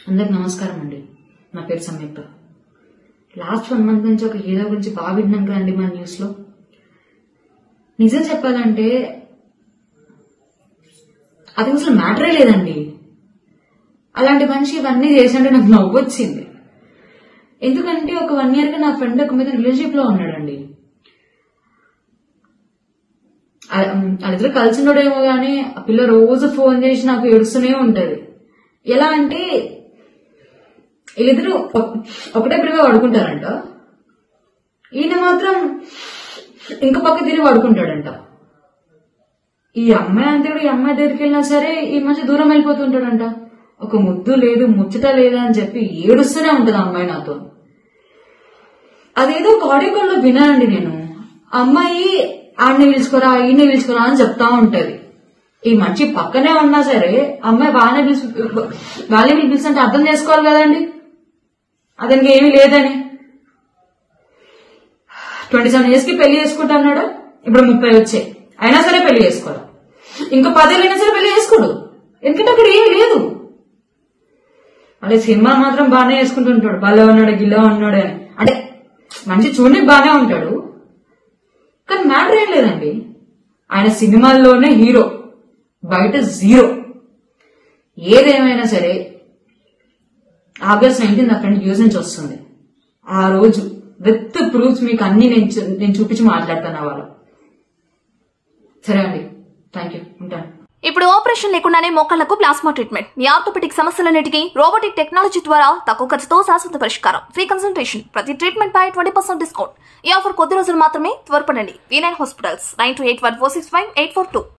అందరికి నమస్కారం అండి నా పేరు సంయుక్త లాస్ట్ వన్ మంత్ నుంచి ఒక హీరో గురించి బాగా విన్నాం కదండి మా న్యూస్ లో నిజం చెప్పాలంటే అది అసలు మ్యాటరే లేదండి అలాంటి మనిషి ఇవన్నీ చేసినట్టు నాకు నవ్వు వచ్చింది ఎందుకంటే ఒక వన్ ఇయర్ గా నా ఫ్రెండ్ ఒక మీద రిలేషన్షిప్ లో ఉన్నాడండి ఆ- ఉమ్, వాళ్ళిద్దరు కలిసి ఉండడేమో గానీ ఆ పిల్ల రోజు ఫోన్ చేసి నాకు ఏడుస్తూనే ఉంటది ఎలా అంటే వీళ్ళిద్దరు ఒక- ఒకటే పిల్లగా పడుకుంటారంట ఈయన మాత్రం ఇంక పక్క తిరిగి పడుకుంటాడంట ఈ అమ్మాయి అంతే కూడా ఈ అమ్మాయి దగ్గరికి వెళ్ళినా సరే ఈ మనిషి దూరం వెళ్ళిపోతుంటాడంట ఒక ముద్దు లేదు ముచ్చట లేదా అని చెప్పి ఏడుస్తూనే ఉంటది ఆ అమ్మాయి నాతో అదేదో ఒక ఆడియో కాల్ లో వినానండి నేను ఆ అమ్మాయి ఆడిని పిలుచుకోరా ఈయన్ని పిలుచుకోరా అని చెప్తా ఉంటది ఈ మనిషి పక్కనే ఉన్నా సరే అమ్మాయి బాగానే పిలుచు వాళ్ళే పిలిపిస్తుంటే అర్థం చేసుకోవాలి కదండి అతనికి ఏమీ లేదని ట్వంటీ సెవెన్ ఇయర్స్ కి పెళ్లి చేసుకుంటా అన్నాడు ఇప్పుడు ముప్పై వచ్చాయి అయినా సరే పెళ్లి చేసుకోడు ఇంకా పదేళ్ళు అయినా సరే పెళ్లి చేసుకోడు ఎందుకంటే అక్కడ ఏమీ లేదు అదే సినిమా మాత్రం బాగానే చేసుకుంటుంటాడు భలే ఉన్నాడు గిల్లా ఉన్నాడు అని అంటే మంచి చూడని బాగానే ఉంటాడు కానీ మ్యాటర్ ఏం లేదండి ఆయన సినిమాల్లోనే హీరో బయట జీరో ఏదేమైనా సరే ఆగస్ట్ నైన్టీన్ నా ఫ్రెండ్ యూజ్ నుంచి వస్తుంది ఆ రోజు విత్ ప్రూఫ్స్ మీకు అన్ని నేను చూ- నేను చూపించి మాట్లాడతాను ఆ వాళ్ళు సరే అండి థ్యాంక్ యూ ఉంటాను ఇప్పుడు ఆపరేషన్ లేకుండానే మోకాళ్లకు ప్లాస్మా ట్రీట్మెంట్ మీ ఆర్థోపెటిక్ సమస్యలన్నిటికీ రోబోటిక్ టెక్నాలజీ ద్వారా తక్కువ ఖర్చుతో శాశ్వత పరిష్కారం ఫ్రీ కన్సల్టేషన్ ప్రతి ట్రీట్మెంట్ పై ట్వంటీ పర్సెంట్ డిస్కౌంట్ ఈ ఆఫర్ కొద్ది రోజులు మాత్రమే త్వరపడండి V nine hospitals nine two eight one four six five eight four two